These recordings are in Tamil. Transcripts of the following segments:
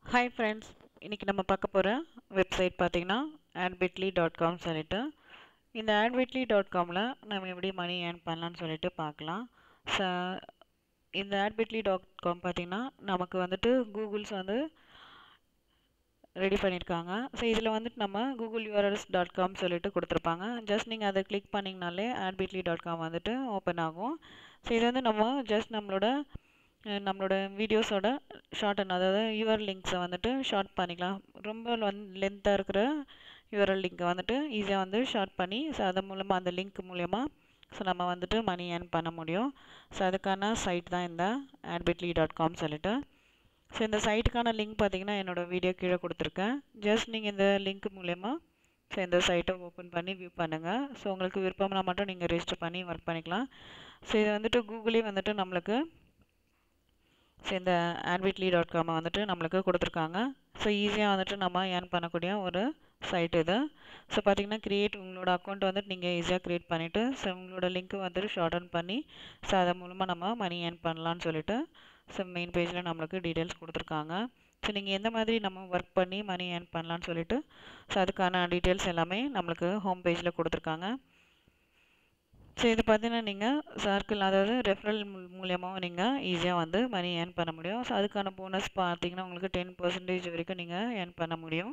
ஹாய் ஃப்ரெண்ட்ஸ் இன்றைக்கி நம்ம பார்க்க போகிற வெப்சைட் பார்த்தீங்கன்னா adbitly டாட் காம் சொல்லிட்டு இந்த adbitly டாட் காமில் நம்ம எப்படி மணி ஏர்ன் பண்ணலான்னு சொல்லிட்டு பார்க்கலாம் ச இந்த adbitly டாட் காம் பார்த்தீங்கன்னா நமக்கு வந்துட்டு கூகுள்ஸ் வந்து ரெடி பண்ணியிருக்காங்க ஸோ இதில் வந்துட்டு நம்ம கூகுள் யூஆர்எல்ஸ் டாட் காம் சொல்லிட்டு கொடுத்துருப்பாங்க ஜஸ்ட் நீங்கள் அதை கிளிக் பண்ணிங்கனாலே adbitly டாட் காம் வந்துட்டு ஓப்பன் ஆகும் ஸோ இது வந்து நம்ம ஜஸ்ட் நம்மளோட அஹ் நம்மளோட வீடியோஸோட ஷார்ட் அதாவது யூஆர் லிங்க்ஸை வந்துட்டு ஷார்ட் பண்ணிக்கலாம் ரொம்ப லென்த்தாக இருக்கிற யூஆர்எல் லிங்க்கை வந்துட்டு ஈஸியாக வந்து ஷார்ட் பண்ணி ஸோ அது மூலமாக அந்த லிங்க் மூலயமா ஸோ நம்ம வந்துட்டு மணி ஏர்ன் பண்ண முடியும் ஸோ அதுக்கான சைட் தான் இந்த adbitly டாட் காம் சொல்லிட்டு ஸோ இந்த சைட்டுக்கான லிங்க் பார்த்தீங்கன்னா என்னோடய வீடியோ கீழே கொடுத்துருக்கேன் ஜஸ்ட் நீங்கள் இந்த லிங்க் மூலயமா ஸோ இந்த சைட்டை ஓப்பன் பண்ணி வியூ பண்ணுங்கள் ஸோ உங்களுக்கு விருப்பம்னா மட்டும் நீங்கள் ரெஜிஸ்டர் பண்ணி ஒர்க் பண்ணிக்கலாம் ஸோ இது வந்துட்டு கூகுளே வந்துட்டு நம்மளுக்கு ஸோ இந்த adbitly டாட் காமை வந்துட்டு நம்மளுக்கு கொடுத்துருக்காங்க ஸோ ஈஸியாக வந்துட்டு நம்ம ஏர்ன் பண்ணக்கூடிய ஒரு சைட் இது ஸோ பார்த்தீங்கன்னா க்ரியேட் உங்களோட அக்கௌண்ட் வந்துட்டு நீங்கள் ஈஸியாக க்ரியேட் பண்ணிவிட்டு ஸோ உங்களோட லிங்க்கு வந்துட்டு ஷார்டன் பண்ணி ஸோ அதன் மூலமாக நம்ம மணி ஏர்ன் பண்ணலான்னு சொல்லிட்டு ஸோ மெயின் பேஜில் நம்மளுக்கு டீட்டெயில்ஸ் கொடுத்துருக்காங்க ஸோ நீங்கள் எந்த மாதிரி நம்ம ஒர்க் பண்ணி மணி ஏர்ன் பண்ணலான்னு சொல்லிட்டு ஸோ அதுக்கான டீட்டெயில்ஸ் எல்லாமே நம்மளுக்கு ஹோம் பேஜில் கொடுத்துருக்காங்க ஸோ இது பார்த்தீங்கன்னா நீங்கள் சர்க்கிள் அதாவது ரெஃபரல் மூலியமாகவும் நீங்கள் ஈஸியாக வந்து மணி ஏர்ன் பண்ண முடியும் ஸோ அதுக்கான போனஸ் பார்த்தீங்கன்னா உங்களுக்கு டென் பர்சன்டேஜ் வரைக்கும் நீங்கள் ஏர்ன் பண்ண முடியும்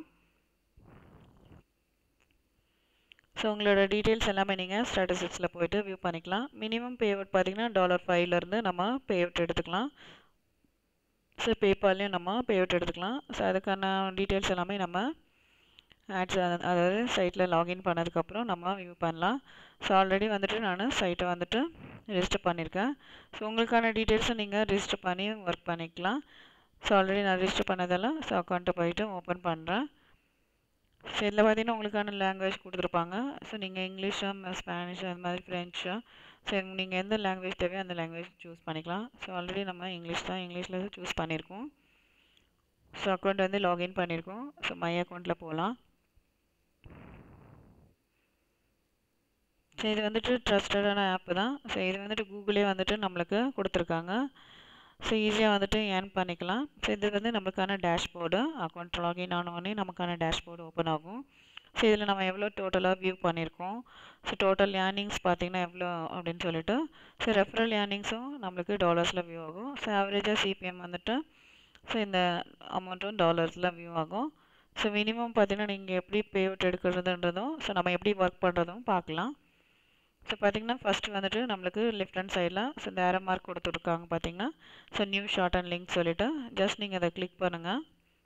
ஸோ உங்களோட டீட்டெயில்ஸ் எல்லாமே நீங்கள் ஸ்டாட்டிஸ்டிக்ஸில் போயிட்டு வியூ பண்ணிக்கலாம் மினிமம் பே அவுட் பார்த்தீங்கன்னா டாலர் ஃபைவ்லேருந்து நம்ம பே அவுட் எடுத்துக்கலாம் ஸோ பேபால்லையும் நம்ம பே அவுட் எடுத்துக்கலாம் ஸோ அதுக்கான டீட்டெயில்ஸ் எல்லாமே நம்ம ஆட்ஸ் அதாவது சைட்டில் லாகின் பண்ணதுக்கப்புறம் நம்ம வியூ பண்ணலாம் ஸோ ஆல்ரெடி வந்துட்டு நான் சைட்டை வந்துட்டு ரெஜிஸ்டர் பண்ணியிருக்கேன் ஸோ உங்களுக்கான டீட்டெயில்ஸை நீங்கள் ரெஜிஸ்டர் பண்ணி ஒர்க் பண்ணிக்கலாம் ஸோ ஆல்ரெடி நான் ரெஜிஸ்டர் பண்ணதெல்லாம் ஸோ அக்கௌண்ட்டை போயிட்டு ஓப்பன் பண்ணுறேன் ஸோ இதில் பார்த்தீங்கன்னா உங்களுக்கான லாங்குவேஜ் கொடுத்துருப்பாங்க ஸோ நீங்கள் இங்கிலீஷு ஸ்பானிஷ் அந்த மாதிரி ஃப்ரெஞ்சு ஸோ நீங்கள் எந்த லாங்குவேஜ் தேவையோ அந்த லாங்குவேஜ் சூஸ் பண்ணிக்கலாம் ஸோ ஆல்ரெடி நம்ம இங்கிலீஷ் தான் இங்கிலீஷில் சூஸ் பண்ணியிருக்கோம் ஸோ அக்கௌண்ட் வந்து லாகின் பண்ணியிருக்கோம் ஸோ மை அக்கௌண்ட்டில் போகலாம் ஸோ இது வந்துட்டு ட்ரஸ்டடான ஆப்பு தான் ஸோ இது வந்துட்டு கூகுளே வந்துட்டு நம்மளுக்கு கொடுத்துருக்காங்க ஸோ ஈஸியாக வந்துட்டு ஏர்ன் பண்ணிக்கலாம் ஸோ இது வந்து நம்மளுக்கான டேஷ்போர்டு அக்கௌண்ட் லாகின் ஆனோடனே நமக்கான டேஷ்போர்டு ஓப்பன் ஆகும் ஸோ இதில் நம்ம எவ்வளோ டோட்டலாக வியூ பண்ணியிருக்கோம் ஸோ டோட்டல் ஏர்னிங்ஸ் பார்த்திங்கன்னா எவ்வளோ அப்படின்னு சொல்லிட்டு ஸோ ரெஃபரல் ஏர்னிங்ஸும் நம்மளுக்கு டாலர்ஸில் வியூ ஆகும் ஸோ ஆவரேஜாக சிபிஎம் வந்துட்டு ஸோ இந்த அமௌண்ட்டும் டாலர்ஸில் வியூ ஆகும் ஸோ மினிமம் பார்த்திங்கன்னா நீங்கள் எப்படி பே அவுட் எடுக்கிறதுன்றதும் ஸோ நம்ம எப்படி ஒர்க் பண்ணுறதும் பார்க்கலாம் ஸோ பார்த்திங்கன்னா ஃபஸ்ட்டு வந்துட்டு நம்மளுக்கு லெஃப்ட் ஹேண்ட் சைடில் ஸோ இந்த ஏரோ மார்க் கொடுத்துருக்காங்க பார்த்தீங்கன்னா so new short and link சொல்லிவிட்டு ஜஸ்ட் நீங்கள் அதை கிளிக் பண்ணுங்கள்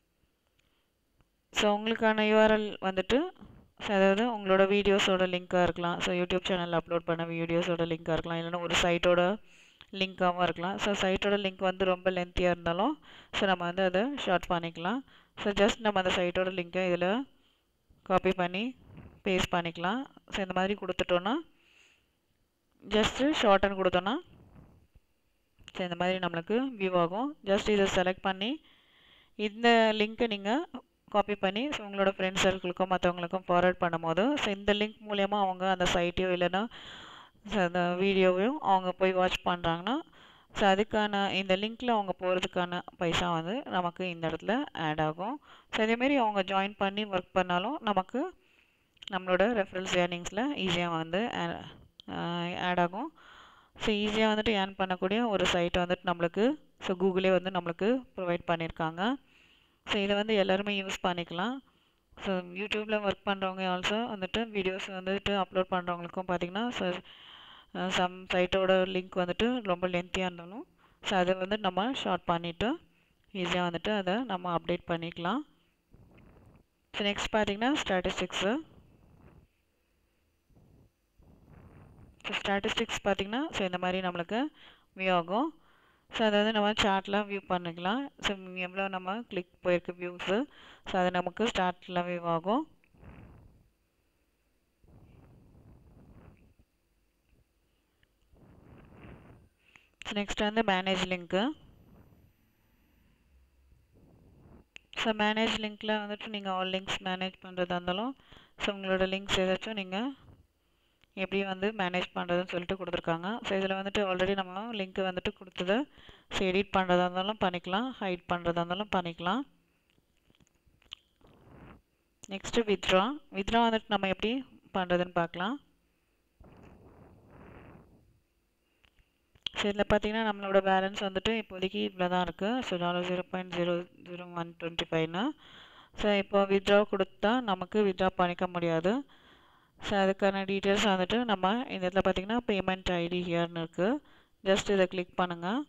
ஸோ உங்களுக்கான யூஆர்எல் வந்துட்டு ஸோ அதாவது உங்களோட வீடியோஸோட லிங்க்காக இருக்கலாம் ஸோ யூடியூப் சேனலில் அப்லோட் பண்ண வீடியோஸோட லிங்க்காக இருக்கலாம் இல்லைன்னா ஒரு சைட்டோட லிங்க்காகவும் இருக்கலாம் ஸோ சைட்டோட லிங்க் வந்து ரொம்ப லென்த்தியாக இருந்தாலும் ஸோ நம்ம வந்து அதை ஷார்ட் பண்ணிக்கலாம் ஸோ ஜஸ்ட் நம்ம அந்த சைட்டோட லிங்க்கை இதில் காப்பி பண்ணி பேஸ்ட் பண்ணிக்கலாம் ஸோ இந்த மாதிரி கொடுத்துட்டோன்னா ஜஸ்ட்டு ஷார்ட்டன் கொடுத்தோன்னா ஸோ இந்த மாதிரி நம்மளுக்கு வியூ ஆகும் ஜஸ்ட் இதை செலக்ட் பண்ணி இந்த லிங்க்கை நீங்கள் காப்பி பண்ணி ஸோ உங்களோட ஃப்ரெண்ட்ஸ் சர்க்கிளுக்கும் மற்றவங்களுக்கும் ஃபார்வர்ட் பண்ணும்போது ஸோ இந்த லிங்க் மூலயமா அவங்க அந்த சைட்டையோ இல்லைன்னா ஸோ அந்த வீடியோவையும் அவங்க போய் வாட்ச் பண்ணுறாங்கன்னா ஸோ அதுக்கான இந்த லிங்க்கில் அவங்க போகிறதுக்கான பைசா வந்து நமக்கு இந்த இடத்துல ஆட் ஆகும் ஸோ இதேமாரி அவங்க ஜாயின் பண்ணி ஒர்க் பண்ணாலும் நமக்கு நம்மளோட ரெஃபரன்ஸ் ஏர்னிங்ஸில் ஈஸியாக வந்து ஆட் ஆகும் ஸோ ஈஸியாக வந்துட்டு ஏர்ன் பண்ணக்கூடிய ஒரு சைட்டை வந்துட்டு நம்மளுக்கு ஸோ கூகுளே வந்து நம்மளுக்கு ப்ரொவைட் பண்ணியிருக்காங்க ஸோ இதை வந்து எல்லாருமே யூஸ் பண்ணிக்கலாம் ஸோ யூடியூப்பில் ஒர்க் பண்ணுறவங்க ஆல்சோ வந்துட்டு வீடியோஸ் வந்துட்டு அப்லோட் பண்ணுறவங்களுக்கும் பார்த்திங்கன்னா ஸோ சம் சைட்டோட லிங்க் வந்துட்டு ரொம்ப லென்த்தியாக இருந்தாலும் ஸோ அதை வந்து நம்ம ஷார்ட் பண்ணிவிட்டு ஈஸியாக வந்துட்டு அதை நம்ம அப்டேட் பண்ணிக்கலாம் ஸோ நெக்ஸ்ட் பார்த்திங்கன்னா ஸ்டாட்டிஸ்டிக்ஸு ஸோ ஸ்டாட்டிஸ்டிக்ஸ் பார்த்திங்கன்னா ஸோ இந்த மாதிரி நம்மளுக்கு வியூ ஆகும் ஸோ அதை வந்து நம்ம சார்ட்டில் வியூ பண்ணிக்கலாம் ஸோ எவ்வளோ நம்ம கிளிக் போயிருக்கு வியூஸு ஸோ அது நமக்கு ஸ்டார்ட்டில் வியூ ஆகும் ஸோ நெக்ஸ்ட் வந்து மேனேஜ் லிங்க்கு ஸோ மேனேஜ் லிங்க்கில் வந்துட்டு நீங்கள் ஆல் லிங்க்ஸ் மேனேஜ் பண்ணுறதா இருந்தாலும் ஸோ உங்களோட லிங்க்ஸ் ஏதாச்சும் நீங்கள் எப்படி வந்து மேனேஜ் பண்ணுறதுன்னு சொல்லிட்டு கொடுத்துருக்காங்க ஸோ இதில் வந்துட்டு ஆல்ரெடி நம்ம லிங்க்கு வந்துட்டு கொடுத்தது ஸோ எடிட் பண்ணுறதா இருந்தாலும் பண்ணிக்கலாம் ஹைட் பண்ணுறதா இருந்தாலும் பண்ணிக்கலாம் நெக்ஸ்ட்டு வித்ட்ரா வித்ட்ரா வந்துட்டு நம்ம எப்படி பண்ணுறதுன்னு பார்க்கலாம் ஸோ இதில் பார்த்தீங்கன்னா நம்மளோட பேலன்ஸ் வந்துட்டு இப்போதைக்கு இவ்வளோ தான் இருக்குது so dollar zero point zero zero one twenty ஃபைவ்னு ஸோ இப்போ வித்ட்ரா கொடுத்தா நமக்கு வித்ட்ரா பண்ணிக்க முடியாது ஸோ அதுக்கான டீட்டெயில்ஸ் வந்துட்டு நம்ம இந்த இடத்துல பார்த்தீங்கன்னா பேமெண்ட் ஐடி ஹியர்னு இருக்குது ஜஸ்ட் இதை கிளிக் பண்ணுங்கள்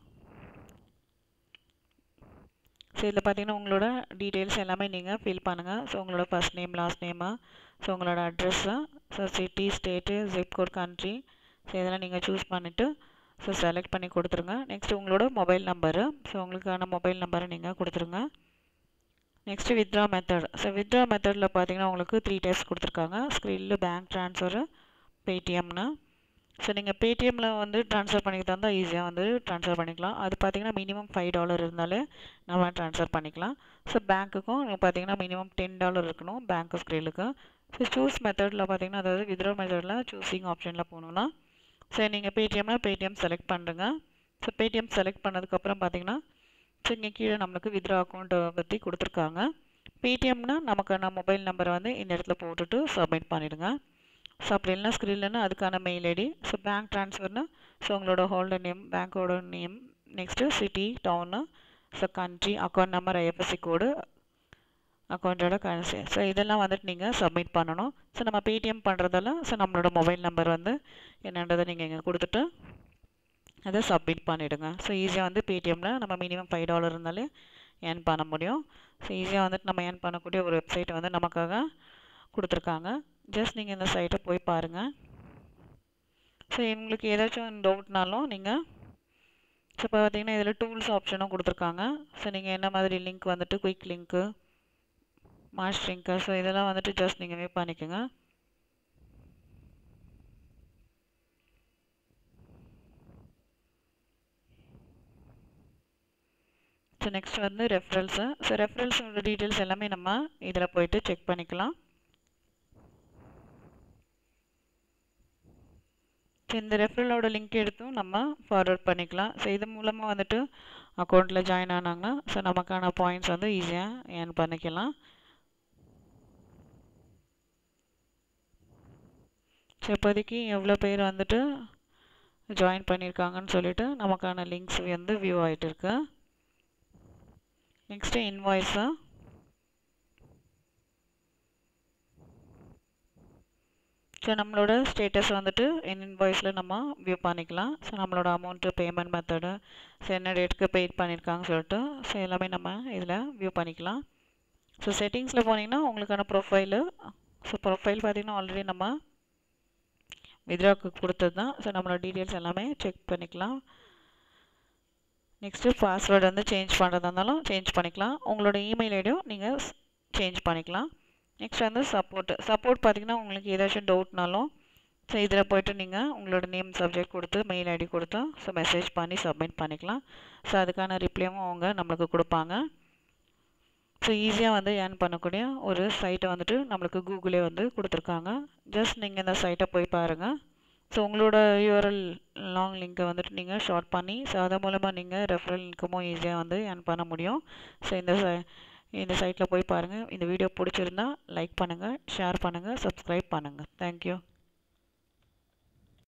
ஸோ இதில் பார்த்தீங்கன்னா உங்களோட டீட்டெயில்ஸ் எல்லாமே நீங்கள் ஃபில் பண்ணுங்கள் ஸோ உங்களோட first name last name so உங்களோட address so city state zip code country so இதெல்லாம் நீங்கள் சூஸ் பண்ணிவிட்டு ஸோ செலக்ட் பண்ணி கொடுத்துருங்க நெக்ஸ்ட் உங்களோட மொபைல் நம்பரு ஸோ உங்களுக்கான மொபைல் நம்பரை நீங்கள் கொடுத்துருங்க next withdraw method so withdraw மெத்தடில் பார்த்தீங்கன்னா உங்களுக்கு த்ரீ டைப்ஸ் கொடுத்துருக்காங்க ஸ்க்ரீனில் பேங்க் ட்ரான்ஸ்ஃபரு பேடிஎம்னு ஸோ நீங்கள் பேடிஎம்மில் வந்து ட்ரான்ஸ்ஃபர் பண்ணிக்கிட்டு இருந்தால் ஈஸியாக வந்து ட்ரான்ஸ்ஃபர் பண்ணிக்கலாம் அது பார்த்தீங்கன்னா மினிமம் ஃபைவ் டாலர் இருந்தாலே நம்ம ட்ரான்ஸ்ஃபர் பண்ணிக்கலாம் ஸோ பேங்க்குக்கும் பார்த்தீங்கன்னா மினிமம் டென் டாலர் இருக்கணும் பேங்க் ஸ்க்ரீலுக்கு ஸோ சூஸ் மெத்தடில் பார்த்தீங்கன்னா அதாவது வித்ட்ரா மெத்தடில் சூஸிங் ஆப்ஷனில் போகணுன்னா ஸோ நீங்கள் பேடிஎம்னா பேடிஎம் செலக்ட் பண்ணுறங்க ஸோ பேடிஎம் செலக்ட் பண்ணதுக்கப்புறம் பார்த்தீங்கன்னா ஸோ இங்கே கீழே நம்மளுக்கு வித்ரா அக்கௌண்ட்டை பற்றி கொடுத்துருக்காங்க பேடிஎம்னா நமக்கான மொபைல் நம்பரை வந்து இந்த இடத்துல போட்டுட்டு சப்மிட் பண்ணிவிடுங்க ஸோ அப்படி இல்லைனா ஸ்க்ரீன்லனா அதுக்கான மெயில் ஐடி ஸோ பேங்க் ட்ரான்ஸ்ஃபர்னு ஸோ உங்களோட ஹோல்டர் நேம் பேங்க்கோட name next city town so country account number IFSC code அக்கௌண்ட்டோட கரன்சி ஸோ இதெல்லாம் வந்துட்டு நீங்கள் சப்மிட் பண்ணணும் ஸோ நம்ம பேடிஎம் பண்ணுறதால ஸோ நம்மளோட மொபைல் நம்பர் வந்து என்னன்றதை நீங்கள் இங்கே கொடுத்துட்டு அதை சப்மிட் பண்ணிவிடுங்க ஸோ ஈஸியாக வந்து பேடிஎம்மில் நம்ம மினிமம் ஃபைவ் டாலர் இருந்தாலே ஏர்ன் பண்ண முடியும் ஸோ ஈஸியாக வந்துட்டு நம்ம ஏர்ன் பண்ணக்கூடிய ஒரு வெப்சைட் வந்து நமக்காக கொடுத்துருக்காங்க ஜஸ்ட் நீங்கள் இந்த சைட்டை போய் பாருங்கள் ஸோ உங்களுக்கு ஏதாச்சும் டவுட்னாலும் நீங்கள் ஸோ இப்போ பார்த்தீங்கன்னா இதில் டூல்ஸ் ஆப்ஷனும் கொடுத்துருக்காங்க ஸோ நீங்கள் என்ன மாதிரி லிங்க் வந்துட்டு quick link march link so இதெல்லாம் வந்துட்டு ஜஸ்ட் நீங்கள் வே பண்ணிக்கோங்க ஸோ நெக்ஸ்ட் வந்து ரெஃபரல்ஸு ஸோ ரெஃபரல்ஸோட டீட்டெயில்ஸ் எல்லாமே நம்ம இதில் போயிட்டு செக் பண்ணிக்கலாம் ஸோ இந்த ரெஃபரலோட லிங்க் எடுத்தும் நம்ம ஃபார்வர்ட் பண்ணிக்கலாம் ஸோ இது மூலமாக வந்துட்டு அக்கௌண்ட்டில் ஜாயின் ஆனாங்கன்னா ஸோ நமக்கான பாயிண்ட்ஸ் வந்து ஈஸியாக ஏர்ன் பண்ணிக்கலாம் ஸோ இப்போதைக்கு எவ்வளோ பேர் வந்துட்டு ஜாயின் பண்ணியிருக்காங்கன்னு சொல்லிட்டு நமக்கான லிங்க்ஸ் வந்து வியூ ஆகிட்டு இருக்கு நெக்ஸ்ட்டு இன்வாய்ஸு ஸோ நம்மளோட ஸ்டேட்டஸ் வந்துட்டு இன்வாய்ஸில் நம்ம வியூ பண்ணிக்கலாம் ஸோ நம்மளோட அமௌண்ட்டு பேமெண்ட் மெத்தடு ஸோ என்ன டேட்டுக்கு பெய்ட் பண்ணியிருக்காங்கன்னு சொல்லிட்டு ஸோ எல்லாமே நம்ம இதில் வியூ பண்ணிக்கலாம் ஸோ செட்டிங்ஸில் போனீங்கன்னா உங்களுக்கான ப்ரொஃபைலு ஸோ ப்ரொஃபைல் பார்த்திங்கன்னா ஆல்ரெடி நம்ம வித்ராக்கு கொடுத்தது தான் ஸோ நம்மளோட டீட்டெயில்ஸ் எல்லாமே செக் பண்ணிக்கலாம் நெக்ஸ்ட்டு பாஸ்வேர்டு வந்து சேஞ்ச் பண்ணுறதா இருந்தாலும் சேஞ்ச் பண்ணிக்கலாம் உங்களோட இமெயில் ஐடியும் நீங்கள் சேஞ்ச் பண்ணிக்கலாம் நெக்ஸ்ட் வந்து சப்போர்ட்டு சப்போர்ட் பார்த்திங்கன்னா உங்களுக்கு ஏதாச்சும் டவுட்னாலும் ஸோ இதில் போய்ட்டு நீங்கள் உங்களோட நேம் சப்ஜெக்ட் கொடுத்து மெயில் ஐடி கொடுத்து ஸோ மெசேஜ் பண்ணி சப்மிட் பண்ணிக்கலாம் ஸோ அதுக்கான ரிப்ளையும் அவங்க நம்மளுக்கு கொடுப்பாங்க ஸோ ஈஸியாக வந்து ஏர்ன் பண்ணக்கூடிய ஒரு சைட்டை வந்துட்டு நம்மளுக்கு கூகுளே வந்து கொடுத்துருக்காங்க ஜஸ்ட் நீங்கள் இந்த சைட்டை போய் பாருங்கள் ஸோ உங்களோட யூஆர்எல் லாங் லிங்க்கை வந்துட்டு நீங்கள் ஷார்ட் பண்ணி ஸோ அதன் மூலமாக நீங்கள் ரெஃபரல் இன்கமும் ஈஸியாக வந்து ஏர்ன் பண்ண முடியும் ஸோ இந்த இந்த சைட்டில் போய் பாருங்கள் இந்த வீடியோ பிடிச்சிருந்தா லைக் பண்ணுங்கள் ஷேர் பண்ணுங்கள் சப்ஸ்கிரைப் பண்ணுங்கள் தேங்க்யூ